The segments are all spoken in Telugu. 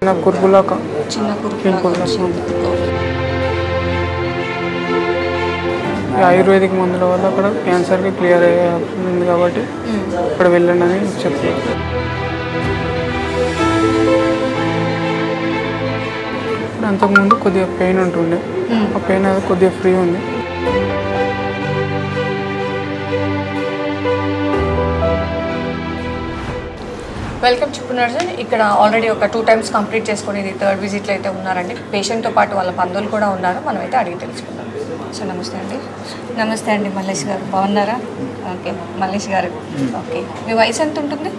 నా కుర్పులాక చిన్న కురుపు పింపుల్ లాగా వచ్చింది ఈ ఆయుర్వేదిక్ మందుల వల్ల అక్కడ క్యాన్సర్కి క్లియర్ అయ్యే ఆప్షన్ ఉంది కాబట్టి మ్మ్. ఇక్కడ వెళ్ళండి అని చెప్తారు ఇప్పుడు అంతకుముందు కొద్దిగా పెయిన్ ఉంటుండే మ్మ్. ఆ పెయిన్ అది కొద్దిగా ఫ్రీ ఉంది వెల్కమ్ చిప్పు నర్సన్ ఇక్కడ ఆల్రెడీ ఒక టూ టైమ్స్ కంప్లీట్ చేసుకొని ఇది థర్డ్ విజిట్లో అయితే ఉన్నారండి పేషెంట్తో పాటు వాళ్ళ బంధువులు కూడా ఉన్నారు మనం అయితే అడిగి తెలుసుకుందాం సో నమస్తే అండి నమస్తే అండి మల్లేష్ గారు బాగున్నారా ఓకే మల్లేష్ గారు ఓకే మీ వయసు ఎంత ఉంటుంది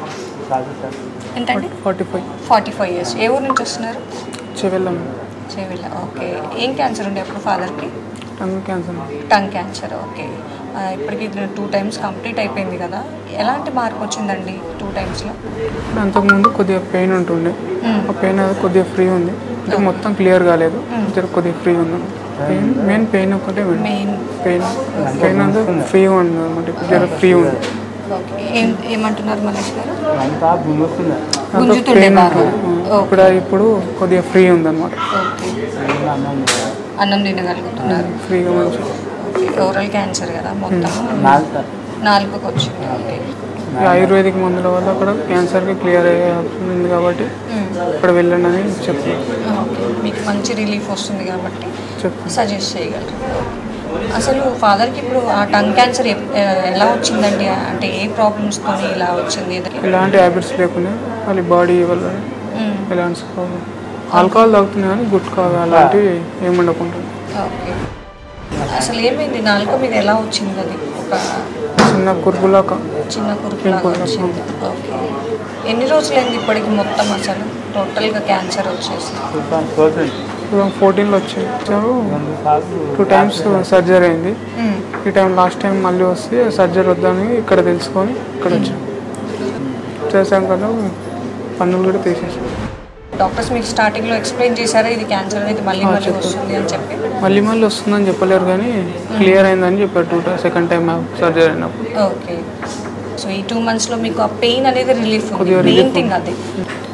ఎంతండి forty five forty five years ఏ ఊరు నుంచి వస్తున్నారు చెవెళ్ళం చేవిల్ల ఓకే ఏం క్యాన్సర్ ఉండే అప్పుడు ఫాదర్కి tongue cancer tongue cancer okay ఆ, ఇప్పటికి టూ టైమ్స్ కంప్లీట్ అయిపోయింది కదా ఎలాంటి మార్పు వచ్చిందండి టూ టైమ్స్లో ఇప్పుడు అంతకుముందు కొద్దిగా పెయిన్ ఉంటుండే ఆ పెయిన్ అది కొద్దిగా ఫ్రీ ఉంది అంటే మొత్తం క్లియర్ కాలేదు జర కొద్దిగా ఫ్రీ ఉంది పెయిన్ మెయిన్ పెయిన్ ఒకటే మెయిన్ పెయిన్ పెయిన్ అంతా ఫ్రీగా ఉంది అనమాట జర ఫ్రీ ఉంది ఓకే ఏం ఏమంటున్నారు మనీష్ గారు అంతా గుంగుతుందా అంత గుంజుతుండే పెయిన్ బాగా ఇప్పుడు ఇప్పుడు కొద్దిగా ఫ్రీ ఉంది అనమాట ఓకే అన్నం తినగలుగుతున్నారు ఫ్రీగా మంచిగా ఓకే ఓరల్ క్యాన్సర్ కదా మొత్తం నాలుగు నాలుగుకి వచ్చింది ఓకే ఈ ఆయుర్వేదిక్ మందుల వల్ల అక్కడ క్యాన్సర్కి క్లియర్ అయ్యే ఆప్షన్ ఉంది కాబట్టి మ్మ్. ఇక్కడ వెళ్ళండి అని చెప్తారు ఓకే మీకు మంచి రిలీఫ్ వస్తుంది కాబట్టి చెప్తారు సజెస్ట్ చేయగలరు అసలు ఫాదర్కి ఇప్పుడు ఆ టంగ్ క్యాన్సర్ ఎప్- ఎలా వచ్చిందండి అంటే ఏ ప్రాబ్లమ్స్తో ఇలా వచ్చింది ఎలాంటి హ్యాబిట్స్ లేకుండా వాళ్ళ బాడీ వల్ల మ్మ్. ఎలాంటి ఆల్కహాల్ తాగుతున్నాయి కానీ గుట్కా అలాంటివి ఏమి ఉండకుండా ఓకే అసలు ఏమైంది నాలుక మీద ఎలా వచ్చింది అది ఒక చిన్న కుర్పులాక చిన్న కురుపులాగా వచ్చింది ఓకే ఎన్ని రోజులైంది ఇప్పటికి మొత్తం అసలు టోటల్గా క్యాన్సర్ వచ్చేసి చూడండి టూ థౌసండ్ ఫోర్టీన్లో వచ్చారు రెండు సార్లు టూ టైమ్స్ సర్జరీ అయింది మ్మ్. ఈ టైం లాస్ట్ టైం మళ్ళీ వస్తే సర్జరీ వద్దని ఇక్కడ తెలుసుకొని ఇక్కడ వచ్చాం చేసాం కదా పన్నులు కూడా తీసేసాం డాక్టర్స్ మీకు స్టార్టింగ్లో ఎక్స్ప్లెయిన్ చేశారా ఇది క్యాన్సర్ అనేది మళ్ళీ ఆ, మళ్ళీ చెప్పారు. వస్తుంది అని చెప్పి మళ్ళీ మళ్ళీ వస్తుందని చెప్పలేరు కానీ క్లియర్ అయిందని చెప్పారు టూ సెకండ్ టైం సర్జరీ అయినప్పుడు ఓకే సో ఈ టూ మంత్స్లో మీకు ఆ పెయిన్ అనేది రిలీఫ్ ఉంది కొద్దిగా మెయిన్ relief థింగ్ ఉంది. అది